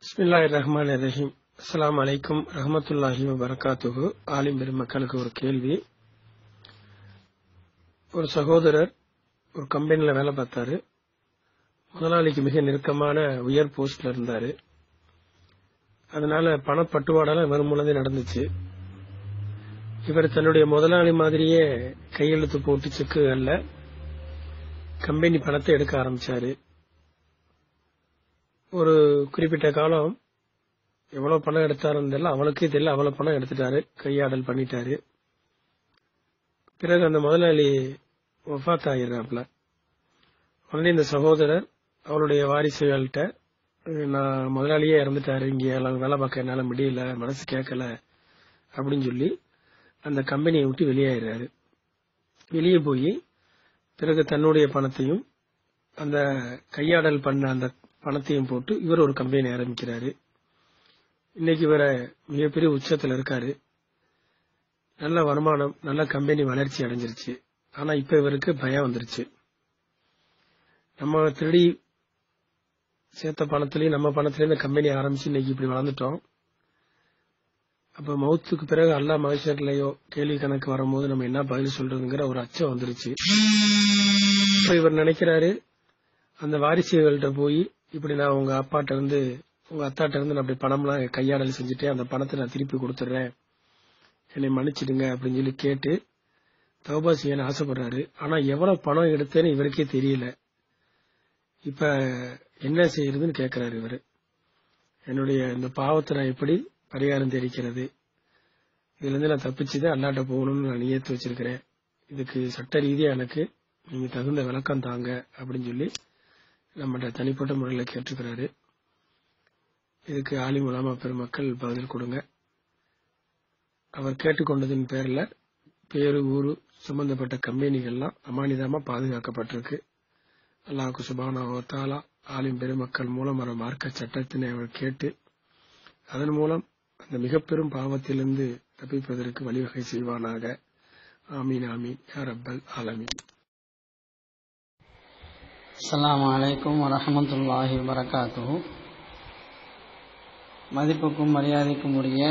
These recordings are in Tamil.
பிஸ்மில்லாஹி ரஹ்மான் ரஹீம் அஸ்ஸலாமு அலைக்கும் ரஹமத்துல்லாஹி வபரகாத்துஹு ஆலிம் பெருமக்களுக்கு ஒரு கேள்வி ஒரு சகோதரர் ஒரு கம்பெனில வேலை பார்த்தாரு முதலாளிக்கு மிக நெருக்கமான உயர் போஸ்ட்ல இருந்தாரு அதனால பணப்பட்டுவாடெல்லாம் இவர் மூலமே நடந்துச்சு இவர் தன்னுடைய முதலாளி மாதிரியே கையெழுத்து போட்டு செக்குகள்ல கம்பெனி பணத்தை எடுக்க ஆரம்பிச்சாரு ஒரு குறிப்பிட்ட காலம் எவ்வளவு பணம் எடுத்தாருன்னு தெரியல அவளுக்கே தெரியல அவ்வளவு பணம் எடுத்துட்டாரு கையாடல் பண்ணிட்டாரு பிறகு அந்த முதலாளி ஒஃபாத் ஆகிடுறாப்ல உடனே இந்த சகோதரர் அவருடைய வாரிசுகள்கிட்ட நான் முதலாளியே இறந்துட்டாரு இங்க எல்லாம் வேலை பார்க்க என்னால முடியல மனசு கேட்கல அப்படின்னு சொல்லி அந்த கம்பெனியை விட்டு வெளியேறாரு வெளியே போய் பிறகு தன்னுடைய பணத்தையும் அந்த கையாடல் பண்ண அந்த பணத்தையும் போட்டு இவர் ஒரு கம்பெனி ஆரம்பிக்கிறாரு இன்னைக்கு இவர மிகப்பெரிய உச்சத்துல இருக்காரு நல்ல வருமானம் நல்ல கம்பெனி வளர்ச்சி அடைஞ்சிருச்சு ஆனா இப்ப இவருக்கு பயம் வந்துருச்சு நம்ம திருடி சேர்த்த பணத்திலயும் நம்ம பணத்திலயும் இந்த கம்பெனி ஆரம்பிச்சு இன்னைக்கு இப்படி வளர்ந்துட்டோம் அப்ப மவுத்துக்கு பிறகு அல்லா மகேஸ்வர்லயோ கேள்வி கணக்கு வரும்போது நம்ம என்ன பதில் சொல்றதுங்கிற ஒரு அச்சம் வந்துருச்சு இப்ப இவர் நினைக்கிறாரு அந்த வாரிசுகள்கிட்ட போய் இப்படி நான் உங்க அப்பாட்ட இருந்து உங்க அத்தாட்ட இருந்து நான் அப்படி பணம்லாம் கையாடல் செஞ்சுட்டு அந்த பணத்தை நான் திருப்பி கொடுத்துட்றேன் என்னை மன்னிச்சிடுங்க அப்படின்னு சொல்லி கேட்டு தௌபா செய்யன்னு ஆசைப்படுறாரு ஆனா எவ்வளவு பணம் எடுத்தேன்னு இவருக்கே தெரியல இப்ப என்ன செய்யறதுன்னு கேக்குறாரு இவரு என்னுடைய இந்த பாவத்தை நான் எப்படி பரிகாரம் தெரிக்கிறது இதுல இருந்து நான் தப்பிச்சுதான் அல்லாட்ட போகணும்னு நான் நியத்து வச்சிருக்கிறேன் இதுக்கு சட்ட ரீதியா எனக்கு நீங்க தகுந்த விளக்கம் தாங்க அப்படின்னு சொல்லி நம்மகிட்ட தனிப்பட்ட முறையில கேட்டுக்கிறாரு இதுக்கு ஆலி முலாமா பெருமக்கள் பதில் கொடுங்க அவர் கேட்டுக்கொண்டதின் பேர்ல பேரு ஊரு சம்பந்தப்பட்ட கம்பெனிகள்லாம் அமானிதமா பாதுகாக்கப்பட்டிருக்கு அல்லாஹு சுபானா தாலா ஆலிம் பெருமக்கள் மூலம் வர மார்க்க சட்டத்தினை அவர் கேட்டு அதன் மூலம் அந்த மிக பெரும் பாவத்திலிருந்து தப்பிப்பதற்கு வழிவகை செய்வானாக ஆமீன் ஆமீன் யார் அப்பல் ஆலமீன் அஸ்லாம் வலைக்கும் வரமத்துல்லாஹி வரகாத்து மதிப்புக்கும் மரியாதைக்கும் உரிய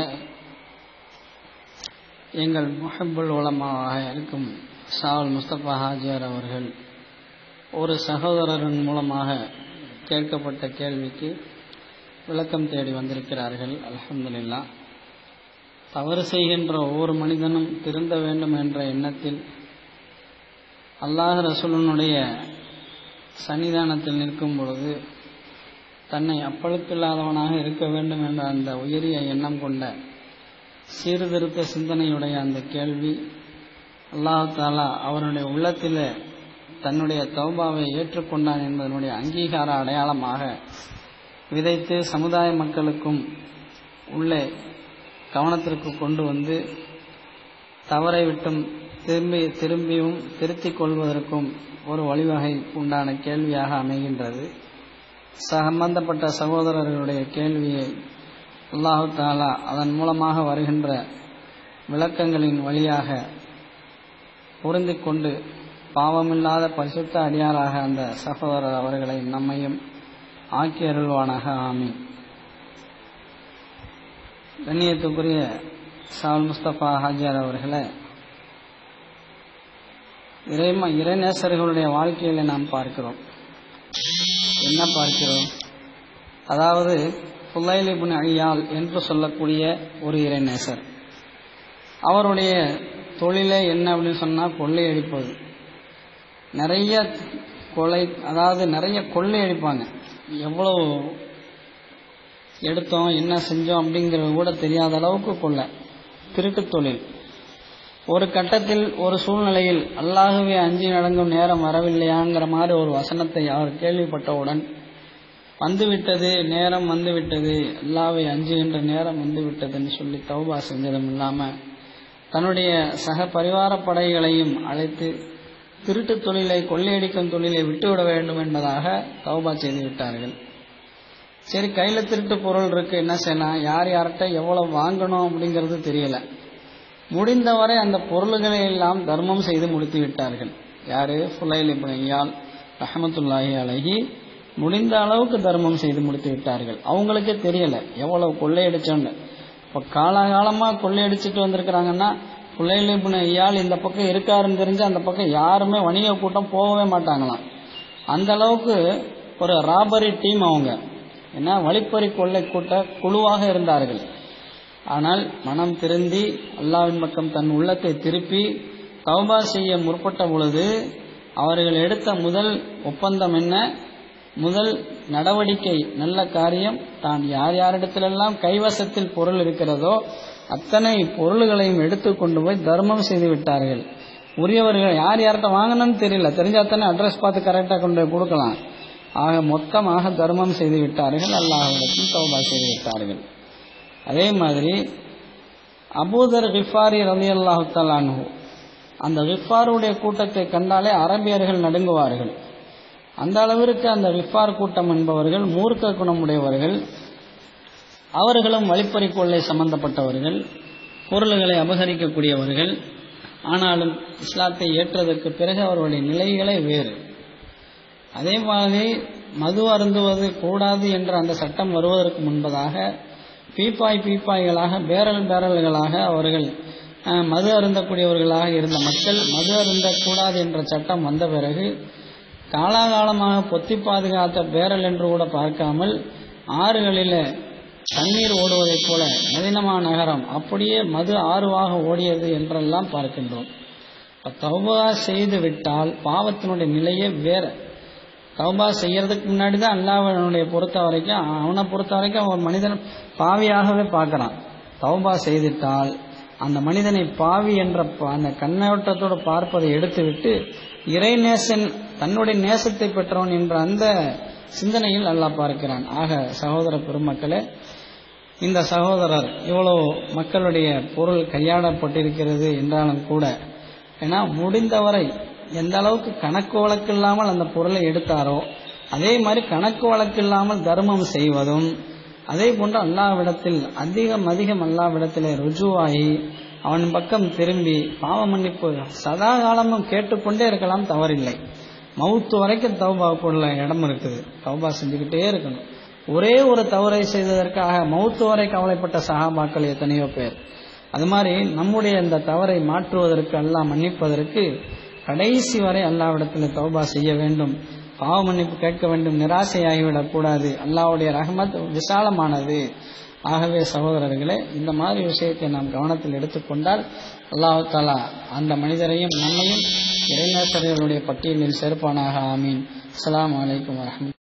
எங்கள் முஹப்புல் உலமாவாக இருக்கும் சாவல் முஸ்தபா ஹாஜியார் அவர்கள் ஒரு சகோதரரின் மூலமாக கேட்கப்பட்ட கேள்விக்கு விளக்கம் தேடி வந்திருக்கிறார்கள் அலமதுல்லா தவறு செய்கின்ற ஒவ்வொரு மனிதனும் திருந்த வேண்டும் என்ற எண்ணத்தில் அல்லாஹ் ரசூலனுடைய சன்னிதானத்தில் நிற்கும் பொழுது தன்னை அப்பழுக்கில்லாதவனாக இருக்க வேண்டும் என்ற அந்த உயரிய எண்ணம் கொண்ட சீர்திருத்த சிந்தனையுடைய அந்த கேள்வி அல்லாஹு தாலா அவருடைய உள்ளத்தில் தன்னுடைய தௌபாவை ஏற்றுக்கொண்டான் என்பதனுடைய அங்கீகார அடையாளமாக விதைத்து சமுதாய மக்களுக்கும் உள்ளே கவனத்திற்கு கொண்டு வந்து தவறை விட்டும் திரும்பி திரும்பியும் திருத்திக் கொள்வதற்கும் ஒரு வழிவகை உண்டான கேள்வியாக அமைகின்றது சம்பந்தப்பட்ட சகோதரர்களுடைய கேள்வியை அல்லாஹு தாலா அதன் மூலமாக வருகின்ற விளக்கங்களின் வழியாக பொருந்தி கொண்டு பாவமில்லாத பரிசுத்த அடியாராக அந்த சகோதரர் அவர்களை நம்மையும் ஆக்கி அருள்வானாக ஆமீன் கண்ணியத்துக்குரிய சால் முஸ்தபா ஹாஜியார் அவர்களை இறைம இறைநேசர்களுடைய வாழ்க்கையில நாம் பார்க்கிறோம் என்ன பார்க்கிறோம் அதாவது புல்லைலிபுன் அழியால் என்று சொல்லக்கூடிய ஒரு இறைநேசர் அவருடைய தொழிலே என்ன அப்படின்னு சொன்னா கொள்ளையடிப்பது நிறைய கொலை அதாவது நிறைய கொள்ளையடிப்பாங்க எவ்வளவு எடுத்தோம் என்ன செஞ்சோம் அப்படிங்கிறது கூட தெரியாத அளவுக்கு கொள்ள திருட்டு தொழில் ஒரு கட்டத்தில் ஒரு சூழ்நிலையில் அல்லாகவே அஞ்சி நடங்கும் நேரம் வரவில்லையாங்கிற மாதிரி ஒரு வசனத்தை அவர் கேள்விப்பட்டவுடன் வந்துவிட்டது நேரம் வந்துவிட்டது அல்லாவை அஞ்சுகின்ற நேரம் வந்துவிட்டதுன்னு சொல்லி தௌபா செஞ்சதும் இல்லாம தன்னுடைய சக பரிவார படைகளையும் அழைத்து திருட்டு தொழிலை கொள்ளையடிக்கும் தொழிலை விட்டுவிட வேண்டும் என்பதாக தௌபா செய்து விட்டார்கள் சரி கையில திருட்டு பொருள் இருக்கு என்ன செய்யலாம் யார் யார்கிட்ட எவ்வளவு வாங்கணும் அப்படிங்கிறது தெரியல முடிந்தவரை அந்த பொருள்களை எல்லாம் தர்மம் செய்து முடித்து விட்டார்கள் யாரு ஃபுலைல் இப்னையால் ரஹமத்துல்லாஹி அலஹி முடிந்த அளவுக்கு தர்மம் செய்து முடித்து விட்டார்கள் அவங்களுக்கே தெரியல எவ்வளவு கொள்ளையடிச்சோன்னு இப்ப காலாகாலமா கொள்ளையடிச்சிட்டு வந்திருக்கிறாங்கன்னா புள்ளையிலிபுன ஐயால் இந்த பக்கம் இருக்காருன்னு தெரிஞ்சு அந்த பக்கம் யாருமே வணிக கூட்டம் போகவே மாட்டாங்களாம் அந்த அளவுக்கு ஒரு ராபரி டீம் அவங்க ஏன்னா வழிப்பறி கொள்ளை கூட்ட குழுவாக இருந்தார்கள் ஆனால் மனம் திருந்தி அல்லாவின் பக்கம் தன் உள்ளத்தை திருப்பி தௌபா செய்ய முற்பட்ட பொழுது அவர்கள் எடுத்த முதல் ஒப்பந்தம் என்ன முதல் நடவடிக்கை நல்ல காரியம் தான் யார் யாரிடத்திலெல்லாம் கைவசத்தில் பொருள் இருக்கிறதோ அத்தனை பொருள்களையும் எடுத்து கொண்டு போய் தர்மம் செய்து விட்டார்கள் உரியவர்கள் யார் யார்கிட்ட வாங்கணும்னு தெரியல தெரிஞ்சாத்தானே அட்ரஸ் பார்த்து கரெக்டாக கொண்டு போய் கொடுக்கலாம் ஆக மொத்தமாக தர்மம் செய்து விட்டார்கள் அல்லாஹிடத்தில் தௌபா செய்து விட்டார்கள் அதே மாதிரி அபூதர் கிஃபாரி ரவி அல்லாஹு தலானு அந்த கிஃபாருடைய கூட்டத்தை கண்டாலே அரபியர்கள் நடுங்குவார்கள் அந்த அளவிற்கு அந்த விஃபார் கூட்டம் என்பவர்கள் மூர்க்க குணமுடையவர்கள் அவர்களும் வழிப்பறி கொள்ளை சம்பந்தப்பட்டவர்கள் பொருள்களை அபகரிக்கக்கூடியவர்கள் ஆனாலும் இஸ்லாத்தை ஏற்றதற்கு பிறகு அவர்களுடைய நிலைகளே வேறு அதே மாதிரி மது அருந்துவது கூடாது என்ற அந்த சட்டம் வருவதற்கு முன்பதாக பீப்பாய் பீப்பாய்களாக பேரல் பேரல்களாக அவர்கள் மது அருந்தக்கூடியவர்களாக இருந்த மக்கள் மது அருந்தக்கூடாது என்ற சட்டம் வந்த பிறகு காலாகாலமாக பொத்தி பாதுகாத்த பேரல் என்று கூட பார்க்காமல் ஆறுகளில் தண்ணீர் ஓடுவதைப் போல மதினமா நகரம் அப்படியே மது ஆறுவாக ஓடியது என்றெல்லாம் பார்க்கின்றோம் தௌபா செய்து விட்டால் பாவத்தினுடைய நிலையே வேற தௌபா செய்யறதுக்கு முன்னாடி தான் அல்லாஹனுடைய பொறுத்த வரைக்கும் அவனை பொறுத்த வரைக்கும் ஒரு மனிதன் பாவியாகவே பார்க்கறான் தௌபா செய்துட்டால் அந்த மனிதனை பாவி என்ற அந்த கண்ணோட்டத்தோடு பார்ப்பதை எடுத்துவிட்டு இறை நேசன் தன்னுடைய நேசத்தை பெற்றவன் என்ற அந்த சிந்தனையில் அல்லாஹ் பார்க்கிறான் ஆக சகோதர பெருமக்களே இந்த சகோதரர் இவ்வளவு மக்களுடைய பொருள் கையாடப்பட்டிருக்கிறது என்றாலும் கூட ஏன்னா முடிந்தவரை எந்த அளவுக்கு கணக்கு வழக்கு இல்லாமல் அந்த பொருளை எடுத்தாரோ அதே மாதிரி கணக்கு வழக்கு இல்லாமல் தர்மம் செய்வதும் அதே போன்று அல்லாவிடத்தில் அதிகம் அதிகம் அல்லாவிடத்தில் ருஜுவாகி அவன் பக்கம் திரும்பி பாவ மன்னிப்பு சதா காலமும் கேட்டுக்கொண்டே இருக்கலாம் தவறில்லை மவுத்து வரைக்கும் தௌபாக்குள்ள இடம் இருக்குது தௌபா செஞ்சுக்கிட்டே இருக்கணும் ஒரே ஒரு தவறை செய்ததற்காக மவுத்து வரை கவலைப்பட்ட சகாபாக்கள் எத்தனையோ பேர் அது மாதிரி நம்முடைய இந்த தவறை மாற்றுவதற்கு அல்லாஹ் மன்னிப்பதற்கு கடைசி வரை அல்லாவிடத்தில் தௌபா செய்ய வேண்டும் பாவ மன்னிப்பு கேட்க வேண்டும் நிராசையாகிவிடக் கூடாது அல்லாவுடைய ரஹமத் விசாலமானது ஆகவே சகோதரர்களே இந்த மாதிரி விஷயத்தை நாம் கவனத்தில் எடுத்துக்கொண்டால் அல்லாஹு தாலா அந்த மனிதரையும் நம்மையும் இறைநேசர்களுடைய பட்டியலில் சேர்ப்பானாக ஆமீன் அஸ்லாம் வலைக்கம் வரமத்து